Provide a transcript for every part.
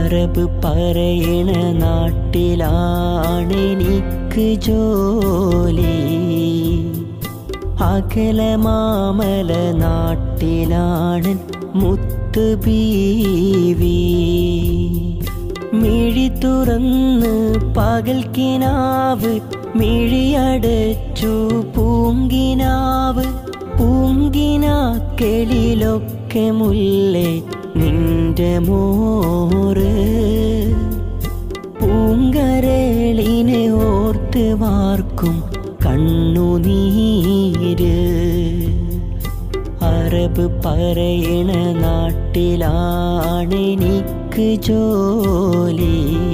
Arab പറയണ നാട്ടിലാണെനിക്ക് ജോലി അകല മാമല നാട്ടിലാണ് മുത്ത് ബീവി മിഴി തുറന്ന് പകൽക്കിനാവ് മിഴിയടച്ചു പൂങ്കിനാവ് പൂങ്കിനാക്കളിലൊക്കെ മുല്ലേ നിന്റെ മോറ് പൂങ്കരളിനെ ഓർത്ത് വാർക്കും കണ്ണുനീര് അറബ് പറയണ നാട്ടിലാണെനിക്ക് ജോലി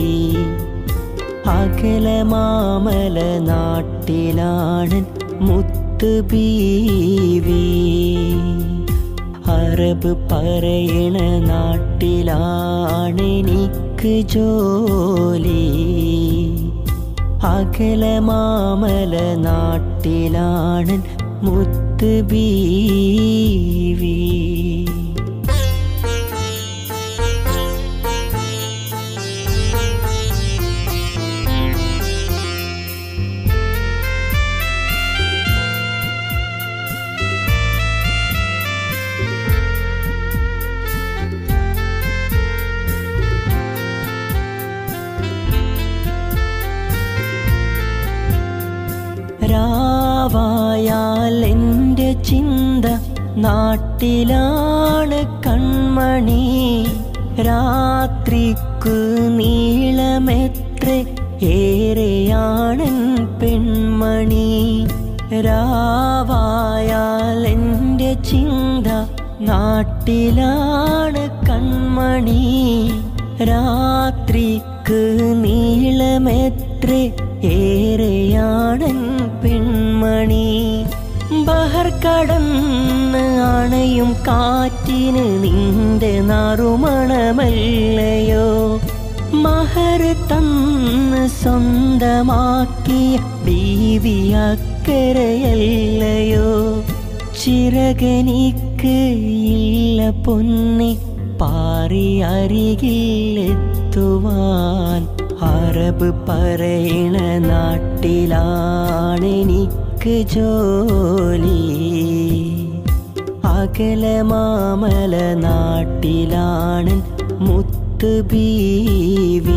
അകല മാമല നാട്ടിലാണ് മുത്ത് ബീവി അറബ് പറയണ നാട്ടിലാണെനിക്ക് ജോലി അകല മാമല നാട്ടിലാണ് മുത്ത് ബീവി രാവായാൽ എൻ്റെ ചിന്ത നാട്ടിലാണ് കൺമണി രാത്രിക്കു നീളമെത്ര ഏറെയാണൻ പെൺമണി രാവായാൽ എൻ്റെ ചിന്ത നാട്ടിലാണ് കൺമണി രാത്രിക്ക് നീളമെത്ര ഏറെയാണൻ പെൺമണി ബഹർ കടന്ന് അണയും കാറ്റിന് നിന്റെ നറുമണമല്ലയോ മഹർ തന്ന് സ്വന്തമാക്കിയ ബീവിയക്കരയല്ലയോ ചിറകനിക്ക് ഇല്ല പൊന്നി പാറി അരികിലെത്തുവാൻ അറബ് പറയണ നാട്ടിലാണെനിക്ക് ജോലി അകല മാമല നാട്ടിലാണ് മുത്ത് ബീവി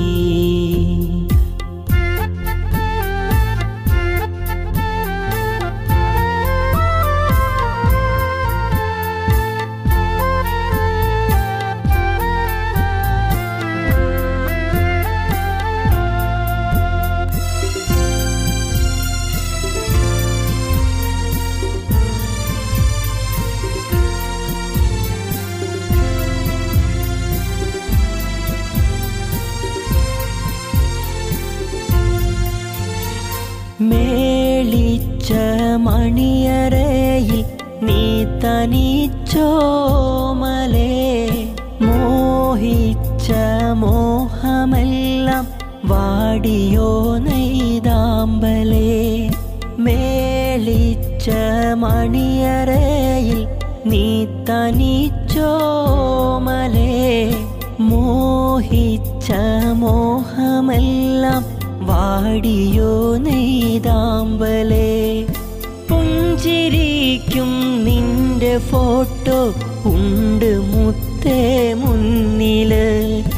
മേളിച്ച മണിയറയിൽ നീ തനിച്ചോമലേ മോഹിച്ച മോഹമെല്ലാം വാടിയോ നെയ്താമ്പലേ മേളിച്ച മണിയറയിൽ നീ തനിച്ചോമലേ മോഹിച്ച മോഹമെല്ലാം വാടിയോ നെയ്താമ്പലേ പുഞ്ചിരിക്കും നിന്റെ ഫോട്ടോ ഉണ്ട് മുത്തേ മുന്നില്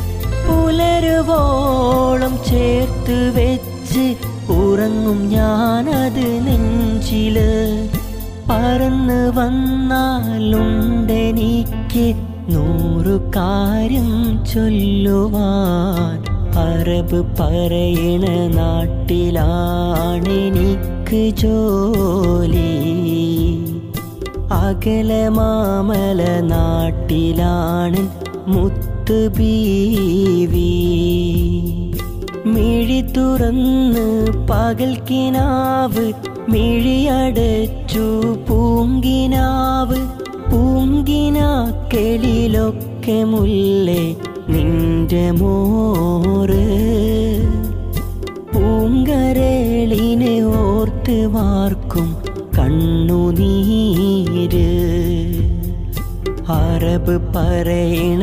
പുലരുവോളം ചേർത്ത് വെച്ച് ഉറങ്ങും ഞാനത് നെഞ്ചില് പറന്ന് വന്നാലുണ്ടെനിക്ക് നൂറു കാര്യം ചൊല്ലുവാൻ അറബ് പറയണ നാട്ടിലാണെനിക്ക് ജോലി അകല മാമല നാട്ടിലാണ് മുത്ത് ബീവി മിഴി തുറന്ന് പകൽക്കിനാവ് മിഴിയടച്ചു പൂങ്കിനാവ് പൂങ്കിനാക്കളിലൊക്കെ മുല്ലേ നിന്റെ മോറ് പൂങ്കരളിനെ ഓർത്ത് വാർക്കും കണ്ണുനീര് അറബ് പറയണ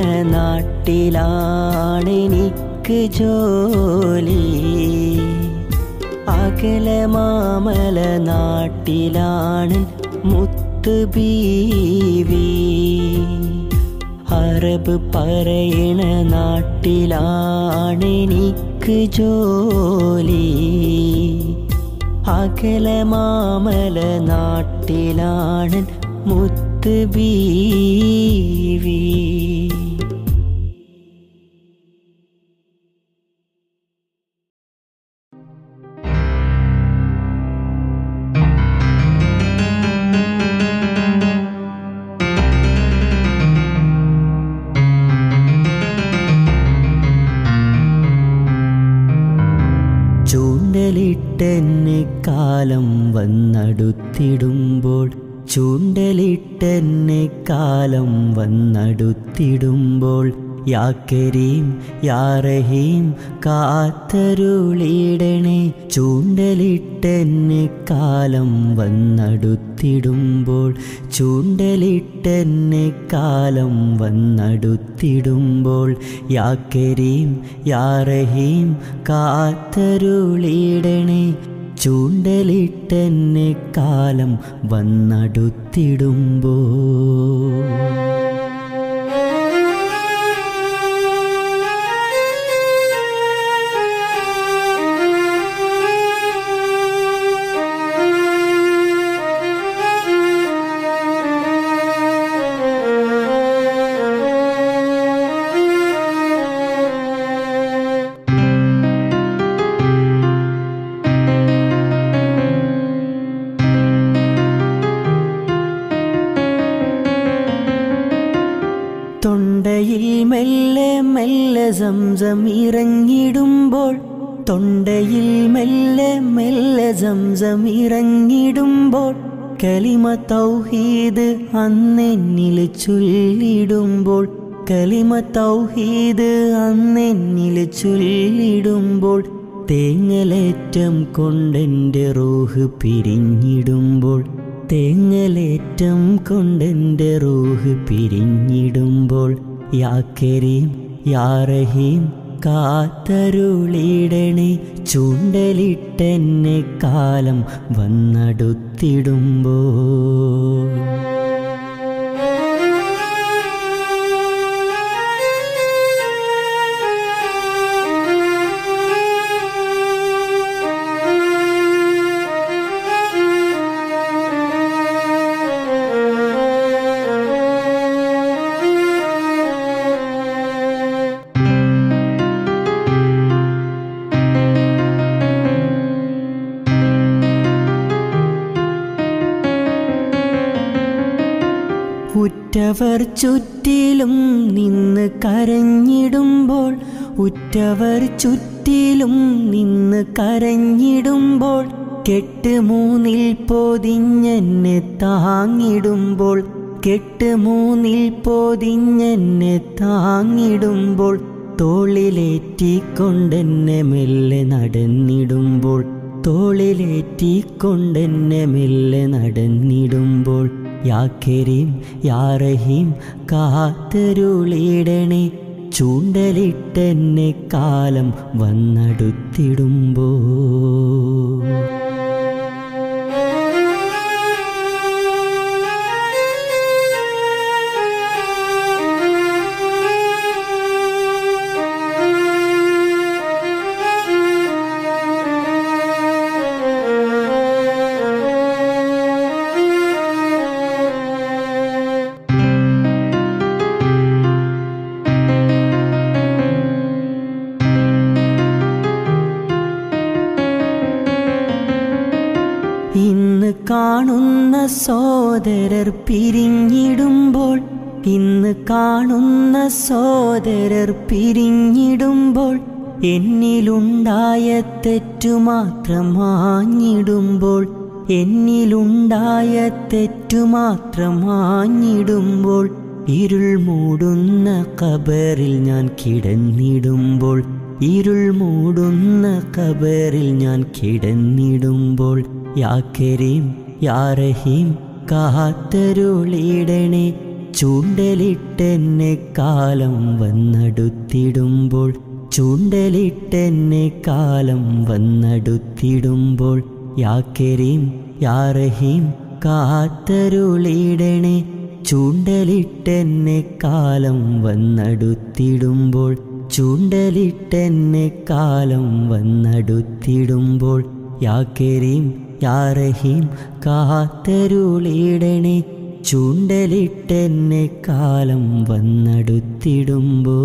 നാട്ടിലാണെനിക്ക് ജോലി അകല മാമല നാട്ടിലാണ് മുത്ത് ബീവി അറബ് പറയണ നാട്ടിലാണെനിക്ക് ജോലി അകല മാമല നാട്ടിലാണ് മുത്ത് ബീവി ചൂണ്ടലിട്ടെന്നെ കാലം വന്നടുത്തിടുമ്പോൾ ചൂണ്ടലിട്ടെന്നെ കാലം വന്നടുത്തിടുമ്പോൾ യാ കരീം യാ റഹീം കാത്തരുളിടണേ ചൂണ്ടലിട്ടെന്നെ കാലം വന്നടുത്തിടുമ്പോൾ ചൂണ്ടലിട്ടെന്നെ കാലം വന്നടുത്തിടുമ്പോൾ യാ കരീം യാ റഹീം കാത്തരുളിടണേ ചൂണ്ടലിട്ടെന്നെ കാലം വന്നടുത്തിടുമ്പോൾ തൊണ്ടയിൽ മെല്ലെ മെല്ലെ സംസം ഇറങ്ങിടുമ്പോൾ തൊണ്ടയിൽ മെല്ലെ മെല്ലെ സംസം ഇറങ്ങിടുമ്പോൾ കലിമ തൗഹീദ് അന്നെന്നിൽ ചൊല്ലിടുമ്പോൾ കലിമ തൗഹീദ് അന്നെന്നിൽ ചൊല്ലിടുമ്പോൾ തേങ്ങലേറ്റം കൊണ്ടെൻ്റെ റൂഹ് പിരിഞ്ഞിടുമ്പോൾ തേങ്ങലേറ്റം കൊണ്ടെൻ്റെ റൂഹ് പിരിഞ്ഞിടുമ്പോൾ യാ കരീം യാ റഹീം കാത്തരുളിടണേ ചൂണ്ടലിട്ടെന്നെ കാലം വന്നടുത്തിടുമ്പോൾ ഉറ്റവർ ചുറ്റിലും നിന്ന് കരഞ്ഞിടുമ്പോൾ ഉറ്റവർ ചുറ്റിലും നിന്ന് കരഞ്ഞിടുമ്പോൾ കെട്ട് മൂന്നിൽ പൊതിഞ്ഞെന്നെ താങ്ങിടുമ്പോൾ കെട്ട് മൂന്നിൽ പൊതിഞ്ഞെന്നെ താങ്ങിടുമ്പോൾ തോളിലേറ്റിക്കൊണ്ടെന്നെ മെല്ലെ നടന്നിടുമ്പോൾ തോളിലേറ്റിക്കൊണ്ടെന്നെ മെല്ലെ നടന്നിടുമ്പോൾ യാ കരീം യാ റഹീം കാത്തരുളിടണേ ചൂണ്ടലിട്ടെന്നെ കാലം വന്നടുത്തിടുമ്പോൾ ഇന്ന് കാണുന്ന സോദരർ പിരിഞ്ഞിടുമ്പോൾ ഇന്ന് കാണുന്ന സോദരർ പിരിഞ്ഞിടുമ്പോൾ എന്നിലുണ്ടായ തെറ്റു മാത്രം മാഞ്ഞിടുമ്പോൾ എന്നിലുണ്ടായ തെറ്റു മാത്രം മാഞ്ഞിടുമ്പോൾ ഇരുൾ മൂടുന്ന കബറിൽ ഞാൻ കിടന്നിടുമ്പോൾ ഇരുൾ മൂടുന്ന കബറിൽ ഞാൻ കിടന്നിടുമ്പോൾ യാ കരീം യാ റഹീം കാത്തരുളിടണേ ചൂണ്ടലിട്ടെന്നെ കാലം വന്നടുത്തിടുമ്പോൾ ചൂണ്ടലിട്ടെന്നെ കാലം വന്നടുത്തിടുമ്പോൾ യാ കരീം യാ റഹീം കാത്തരുളിടണേ ചൂണ്ടലിട്ടെന്നെ കാലം വന്നടുത്തിടുമ്പോൾ ചൂണ്ടലിട്ടെന്നെ കാലം വന്നടുത്തിടുമ്പോൾ യാ കരീം യാ റഹീം കാത്തരുളിടണേ ചൂണ്ടലിട്ടെന്നെ കാലം വന്നടുത്തിടുമ്പോ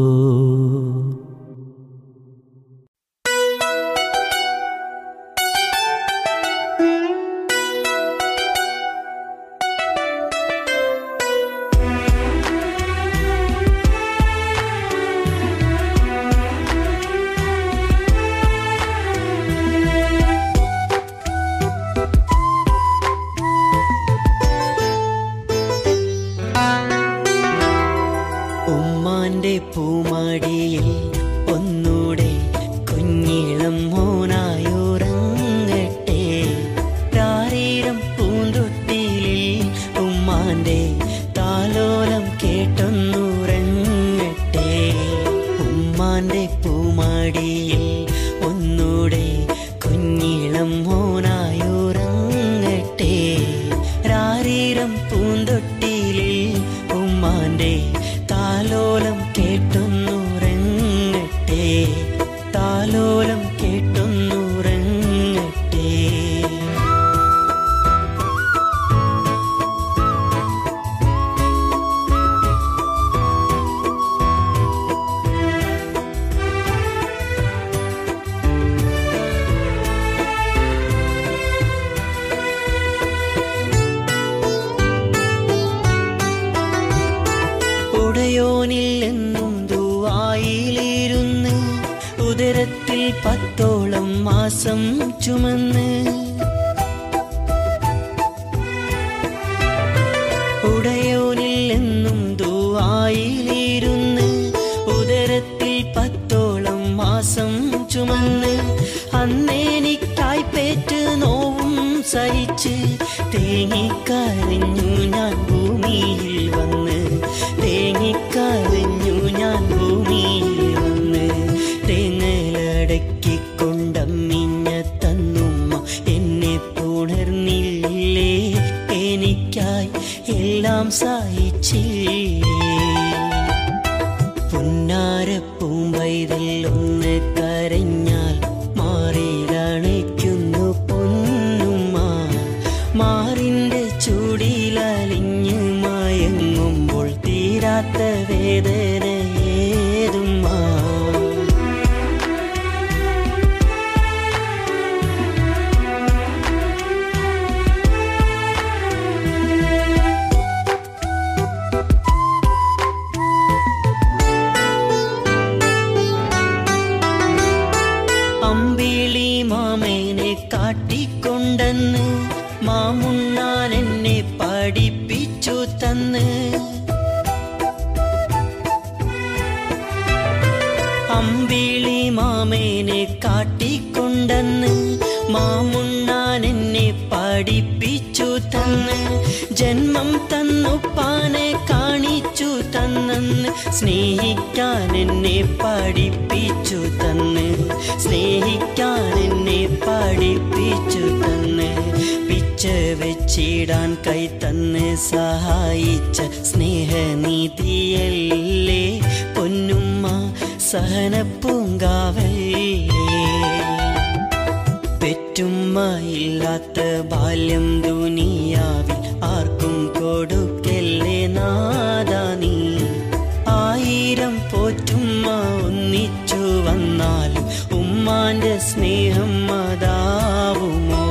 ഉമ്മാന്റെ പൂമടിയിൽ ഒന്നൂടെ കുഞ്ഞിളം മോനായുറങ്ങട്ടെ താരീരം പൂന്തൊട്ടിയിൽ ഉമ്മാന്റെ താലോലം കേട്ടൊന്നുറങ്ങട്ടെ ഉമ്മാന്റെ പൂമടിയിൽ ഒന്നൂടെ കുഞ്ഞിളം മോനായുറങ്ങട്ടെ രാരീരം പൂന്തൊട്ടിയിൽ ഉമ്മാന്റെ താലോലം കേട്ടൊന്നുറങ്ങട്ടെ താലോലം കേട്ടൊന്നുറങ്ങട്ടെ ഉടയോനിൽ എന്നും ദുവായിലിരുന്ന് ഉദരത്തിൽ പത്തോളം മാസം ചുമന്ന് ഉടയോനിൽ എന്നും ദുവായിലിരുന്ന് ഉദരത്തിൽ പത്തോളം മാസം ചുമന്ന് അന്നേനിക്കായി പേറ്റ് നോവും സഹിച്ച് തേങ്ങിക്കരഞ്ഞു ഞാൻ ഭൂമിയിൽ വന്ന് തേങ്ങിക്കരഞ്ഞു ഞാൻ ഭൂമിയിൽ വന്ന് തേങ്ങലടക്കിക്കൊണ്ടമ്മിഞ്ഞ തന്നുമ്മ എന്നെ പുണർന്നില്ലേ എനിക്കായി എല്ലാം സഹിച്ചില്ലേ പുന്നാരപ്പൂമ്പൈതൽ ഒന്ന് കരഞ്ഞാൽ മാറിയിലണയ്ക്കുന്നു പൊന്നുമ്മ മാറിൻ്റെ ചൂടിലലിഞ്ഞ് മയങ്ങുമ്പോൾ തീരാത്ത വേദന ഏതുമ്മ അമ്പിളി മാമേനെ കാട്ടിക്കൊണ്ടെന്ന് മാമുണ്ണാൻ എന്നെ പഠിപ്പിച്ചു തന്ന് അമ്പിളി മാമേനെ കാട്ടിക്കൊണ്ടെന്ന് മാമുണ്ണാൻ എന്നെ പഠിപ്പിച്ചു തന്ന് ജന്മം തന്നുപ്പാനെ കാണിച്ചു തന്നെന്ന് സ്നേഹിക്കാൻ എന്നെ പഠിപ്പിച്ചു തന്ന് സ്നേഹിക്കാൻ എന്നെ പഠിപ്പിച്ചു തന്ന് പിച്ച വെച്ചിടാൻ കൈ തന്ന് സഹായിച്ച സ്നേഹനീതിയല്ലേ പൊന്നുമ്മ സഹനപ്പൂങ്കാവല്ലേ പെറ്റുമ്മയില്ലാത്ത ബാല്യം ദുനിയാവിൽ ആർക്കും കൊടുക്കല്ലേ നാദാ നീ ആയിരം പോറ്റുമ്മ ഒന്നിച്ചു വന്നാലും ഉമ്മാന്റെ സ്നേഹം അതാവുമോ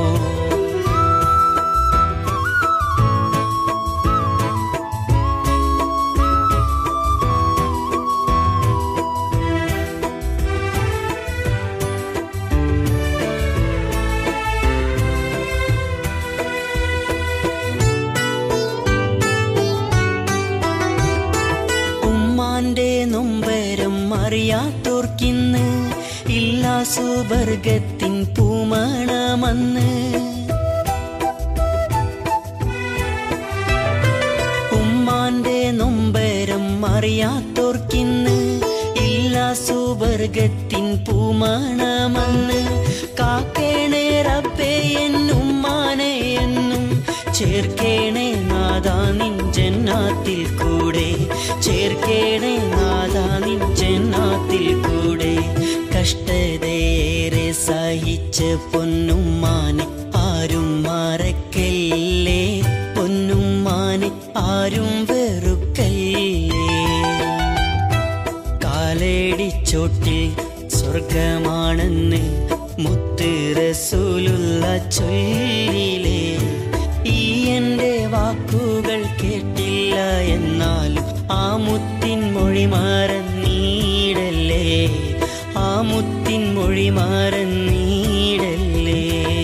ഉമ്മാന്റെ നൊമ്പരം അറിയാത്തോർക്കിന്ന് ഇല്ല സുവർഗത്തിൻ പൂമണമെന്ന് ഉമ്മാന്റെ സുവർഗത്തിൻ പൂമണമെന്ന് കാക്കേണേ റബ്ബേ എന്നുമ്മാനെ എന്നും ചേർക്കേണേ നാദാ നിൻ ജന്നാത്തിൽ കൂടെ ചേർക്കേണേ നാദാ നിൻ ജന്നാത്തിൽ കൂടെ കഷ്ടതയേറെ സഹിച്ച പൊന്നുമ്മാനെ ആരും മറക്കല്ലേ പൊന്നുമ്മാനെ ആരും വെറുക്കല്ലേ കാലേടിച്ചോട്ടിൽ സ്വർഗമാണെന്ന് മുത്ത് റസൂലുള്ള ചൊല്ലിലേ ഈ എൻ്റെ വാക്കുകൾ കേട്ടില്ല എന്നാലും ആ മുത്തിൻ മൊഴി മറന്നീടല്ലേ ആ മുത്തിൻ മൊഴി മറന്നീടല്ലേ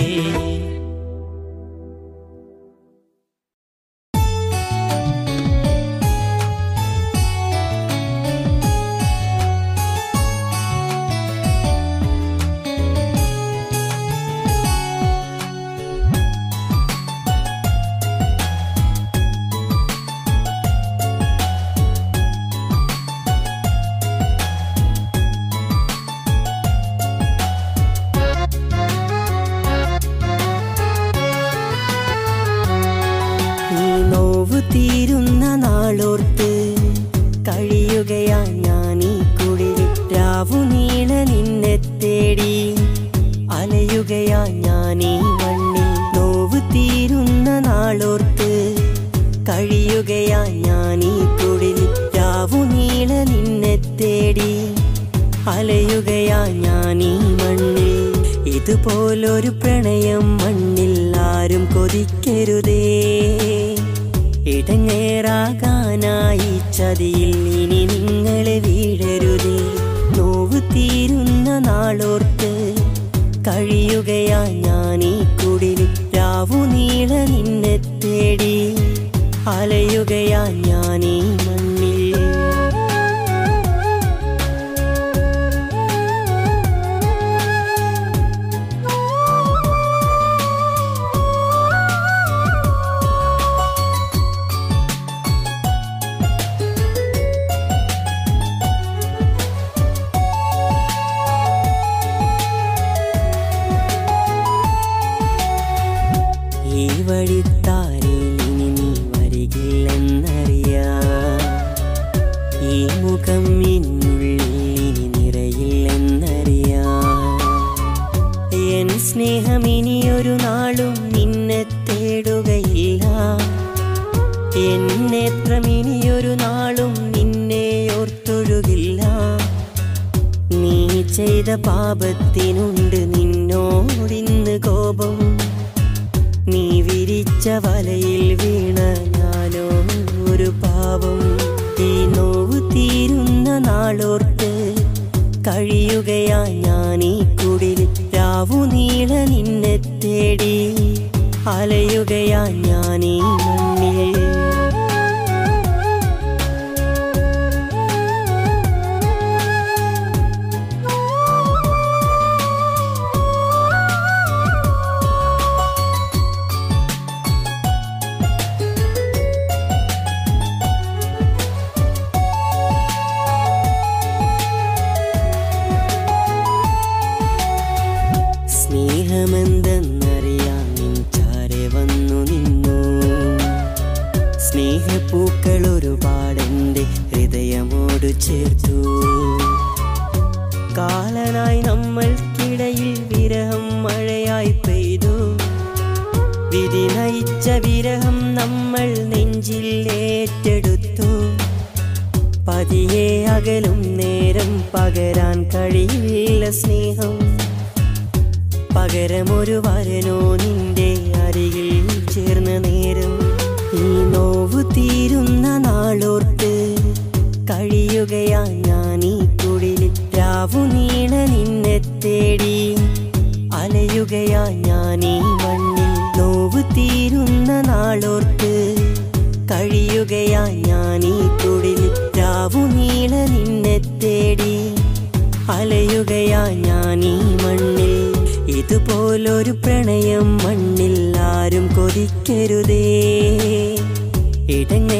ഈ നോവ് തീരുന്ന നാളോർത്ത് കഴിയുകയാ ഞാൻ ഈ കുടിലിൽ രാവു നീള നിന്നെ തേടി അലയുകയാ ഞാൻ ഈ മണ്ണിൽ നോവ് തീരുന്ന നാളോർത്ത് കഴിയുകയാ ഞാൻ ഈ കുടിലിൽ രാവു നീള നിന്നെ തേടി അലയുകയാ ഞാൻ ഈ മണ്ണിൽ ഇതുപോലൊരു പ്രണയം മണ്ണിൽ ആരും കൊതിക്കരുതേ ഇടങ്ങേറാകാനായി ചതിയിൽ ഇനി നിങ്ങളെ വീഴരുതേ നോവ് തീരുന്ന നാളോർത്ത് കഴിയുകയാ ഞാൻ ഈ കുടിലിൽ രാവു നീള നിന്നെ തേടി അലയുകയാ ഞാൻ ഈ മണ്ണിൽ ഈ വഴിത്താരിൽ ഇനി നീ വരികില്ലെന്നറിയാം ഈ മുഖം ഇന്നുള്ളിൽ ഇനി നിറയില്ലെന്നറിയാം എൻ സ്നേഹം ഇനിയൊരു നാളും നിന്നെ തേടുകയില്ല എൻ നേത്രം ഇനിയൊരു നാളും നിന്നെ ഓർത്തൊഴുകില്ല നീ ചെയ്ത പാപത്തിനുണ്ട് നിന്നോടിന്ന് കോപം നീ വിരിച്ച വലയിൽ വീണ ഞാനോ ഒരു പാവം ഈ നോവ് തീരുന്ന നാളോർത്ത് കഴിയുകയാ ഞാൻ ഈ കുടിൽ രാവു നീള നിന്നെ തേടി അലയുകയാ ഞാൻ ഈ മണ്ണിൽ സ്നേഹമെന്തെന്നറിയാൻ നിൻ ചാരെ വന്നു നിന്നു സ്നേഹപ്പൂക്കൾ ഒരുപാടെന്റെ ഹൃദയമോട് ചേർത്തു കാലനായി നമ്മൾക്കിടയിൽ വിരഹം മഴയായി പെയ്തു വിധി നയിച്ച വിരഹം നമ്മൾ നെഞ്ചിൽ ഏറ്റെടുത്തു പതിയെ അകലും നേരം പകരാൻ കഴിയില്ല സ്നേഹം പകരമൊരു വരനോ നിന്റെ അരികിൽ ചേർന്ന നേരം ഈ നോവ് തീരുന്ന നാളോർത്ത് കഴിയുകയാ ഞാൻ ഈ കുടിലിൽ രാവു നീള നിന്നെ തേടി അലയുകയാ ഞാൻ ഈ മണ്ണിൽ നോവ് തീരുന്ന നാളോർത്ത് കഴിയുകയാ ഞാൻ ഈ കുടിലിൽ രാവു നീള നിന്നെ തേടി അലയുകയാ ഞാൻ ഈ മണ്ണിൽ ഇതുപോലൊരു പ്രണയം മണ്ണിൽ ആരും കൊതിക്കരുതേ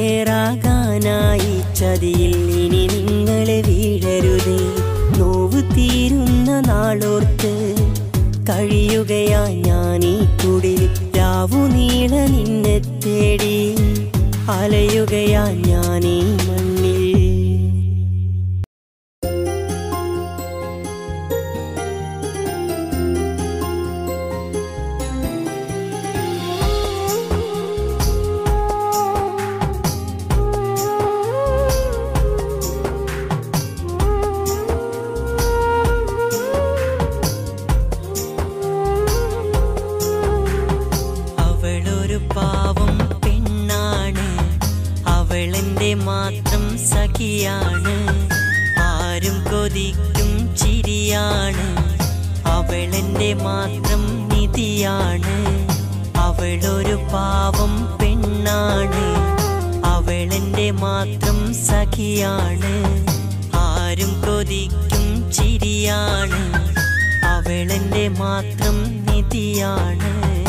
ഇടങ്ങേറാകാനായി ചതിയിൽ ഇനി നിങ്ങളെ വീഴരുതേ നോവ് തീരുന്ന നാളോർത്ത് കഴിയുകയാ ഞാനീ കുടിൽ രാവു നീള നിന്നെ തേടി അലയുകയാ ഞാനീ മണ്ണിൽ അവളൊരു പാവം പെണ്ണാണ് അവളെന്റെ മാത്രം സഖിയാണ് ആരും കൊതിക്കും ചിരിയാണ് അവളെന്റെ മാത്രം നിധിയാണ് അവളൊരു പാവം പെണ്ണാണ് അവളെന്റെ മാത്രം സഖിയാണ് ആരും കൊതിക്കും ചിരിയാണ് അവളെന്റെ മാത്രം നിധിയാണ്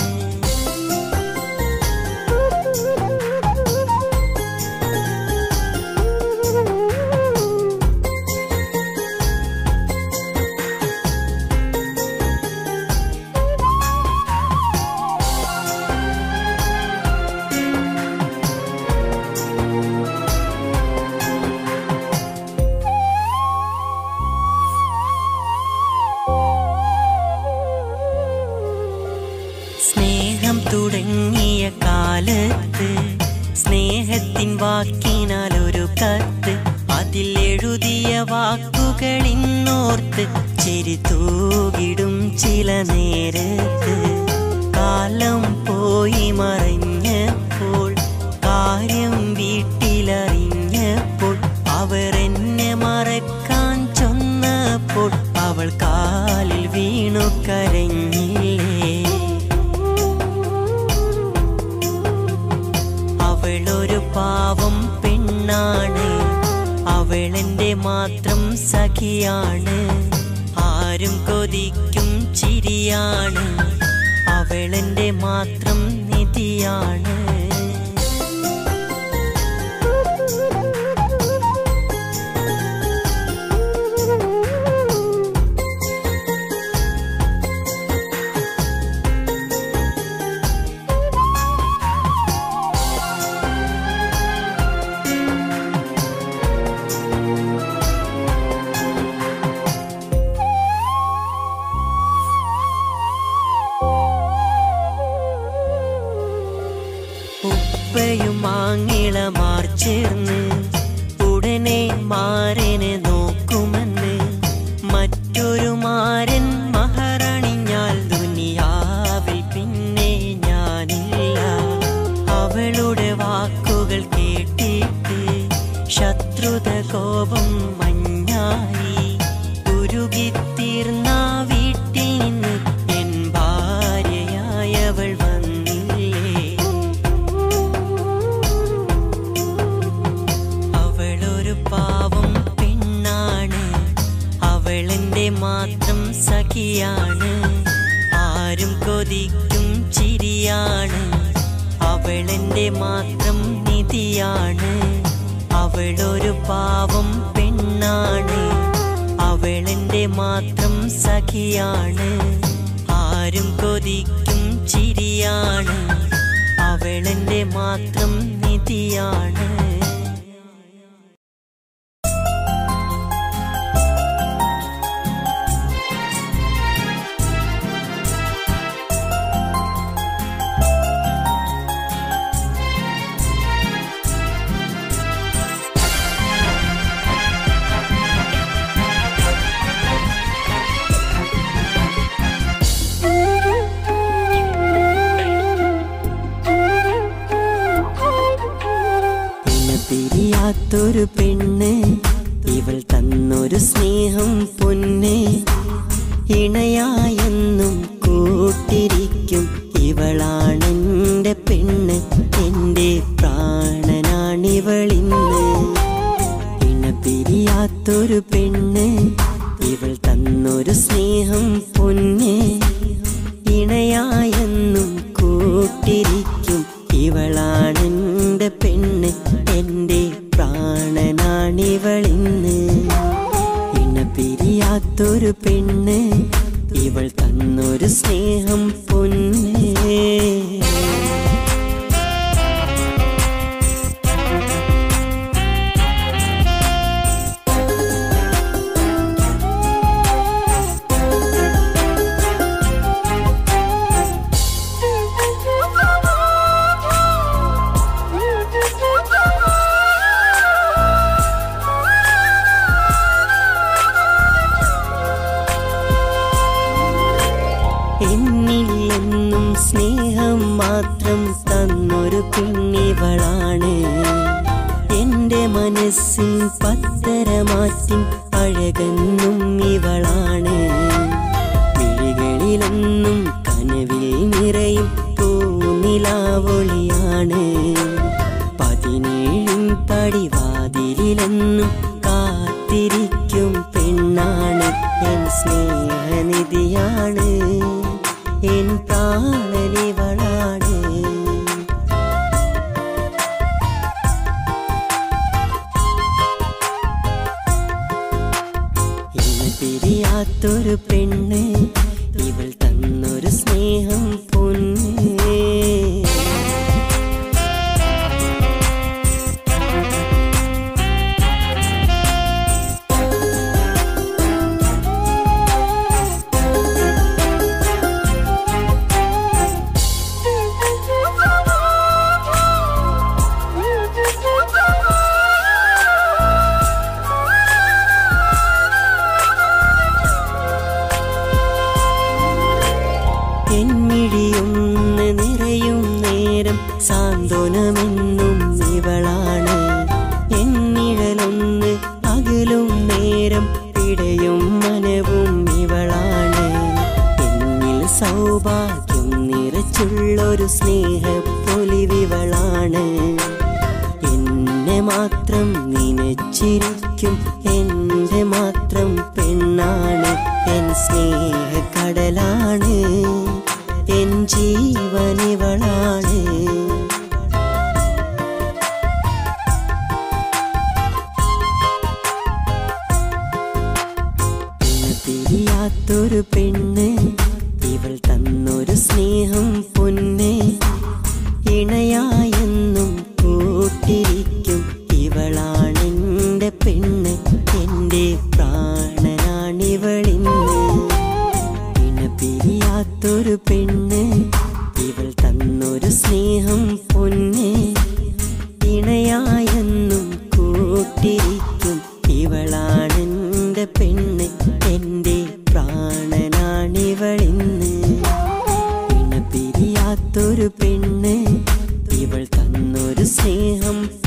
സ്നേഹം തുടങ്ങിയ കാലത്ത് സ്നേഹത്തിൻ വാക്കിനാൽ ഒരു കത്ത് അതിൽ എഴുതിയ വാക്കുകൾ ഇന്നോർത്ത് ചിരി തൂകിടും ചില നേരത്ത് കാലം പോയി മറഞ്ഞപ്പോൾ കാര്യം വീട്ടിലറിഞ്ഞപ്പോൾ അവർ എന്നെ മറക്കാൻ ചൊന്നപ്പോൾ അവൾ കാലിൽ വീണു കരഞ്ഞില്ലേ അവളൊരു പാവം പെണ്ണാണ് അവളെന്റെ മാത്രം സഖിയാണ് ആരും കൊതിക്കും ചിരിയാണ് അവളെന്റെ മാത്രം നിധിയാണ് ഉപ്പയും മാങ്ങിളമാർ ചേർന്ന് ഉടനെ മാരനെ നോക്കുമെന്ന് മറ്റൊരു മാരൻ മഹറണിഞ്ഞാൽ ദുനിയാവിൽ പിന്നെ ഞാനില്ല അവളുടെ വാക്കുകൾ കേട്ടിട്ട് ശത്രുത കോപം മഞ്ഞായി ഉരുകിത്തീർന്ന വീട്ടിൽ നിന്ന് എൻ ഭാര്യയായവൾ വന്നില്ലേ അവളൊരു പാവം പെണ്ണാണ് അവളെന്റെ മാത്രം സഖിയാണ് ആരും കൊതിക്കും ചിരിയാണ് അവളെന്റെ മാത്രം നിധിയാണ് അവളൊരു പാവം പെണ്ണാണ് അവളെന്റെ മാത്രം സഖിയാണ് ആരും കൊതിക്കും ചിരിയാണ് അവളെന്റെ മാത്രം നിധിയാണ് പിന്നെ പിരിയാത്തൊരു പെണ്ണ് ഇവൾ തന്നൊരു സ്നേഹം പൊന്ന് ഇണയായെന്നും കൂട്ടിരിക്കും ഇവളാണെന്റെ പെണ്ണ് എന്റെ പ്രാണനാണിവളിന്ന് ഇണ പിരിയാത്തൊരു പെണ്ണ് ഇവൾ തന്നൊരു സ്നേഹം പൊന്ന് ഇണയായെന്നും കൂട്ടിരിക്കും ഇവളാണെന്റെ പെണ്ണ് എന്റെ പ്രാണനാണിവളിന്ന് ഇണ പിരിയാത്തൊരു മാത്രം തന്നൊരു പെണ്ണിവളാണ് എന്റെ മനസ്സിൻ പത്തരമാറ്റിൻ അഴകെന്നും ഇവളാണ് മിഴികളിലെന്നും കനവിൽ നിറയും പൂനിലാവൊളിയാണ് പതിനേഴിൻ പടിവാതിലെന്നും കാത്തിരിക്കും പെണ്ണാണ് എൻ സ്നേഹനിധിയാണ് എൻ പ്രാണനിവളാണ് ഇന്ന് പിരിയാത്തൊരു പെണ്ണ് ഇവൾ തന്നൊരു സ്നേഹം പൊന്നേ എന്നിഴിയൊന്ന് നിറയും നേരം സാന്ത്വനമെന്നും ഇവളാണ് എന്നിഴലൊന്ന് അകലും നേരം പിടയും മനവും ഇവളാണ് എന്നിൽ സൗഭാഗ്യം നിറച്ചുള്ളൊരു സ്നേഹപ്പൊലിവിവളാണ് എന്നെ മാത്രം നിനച്ചിരിക്കും എന്റെ മാത്രം പെണ്ണാണ് എൻ സ്നേഹക്കടലാണ് എൻ ജീവനിവളാണ് ഇന്ന് തിരിയാത്തൊരു പെണ്ണ് ഇവൾ തന്നൊരു സ്നേഹം പൊന്ന് ഇണയായെന്നും കൂട്ടിരിക്കും ഇവളാണെന്റെ പെണ്ണ് എന്റെ പ്രാണനാണിവളിന്ന് ഇണ പിരിയാത്തൊരു പെണ്ണ് ഇവൾ തന്നൊരു സ്നേഹം പൊന്ന് ഇണയായെന്നും കൂട്ടിരിക്കും ഇവളാണെന്റെ പെണ്ണ് എന്റെ പ്രാണനാണിവളിന്ന് ഇണ പിരിയാത്തൊരു പെണ്ണ് ഇവൾ തന്നൊരു സ്നേഹം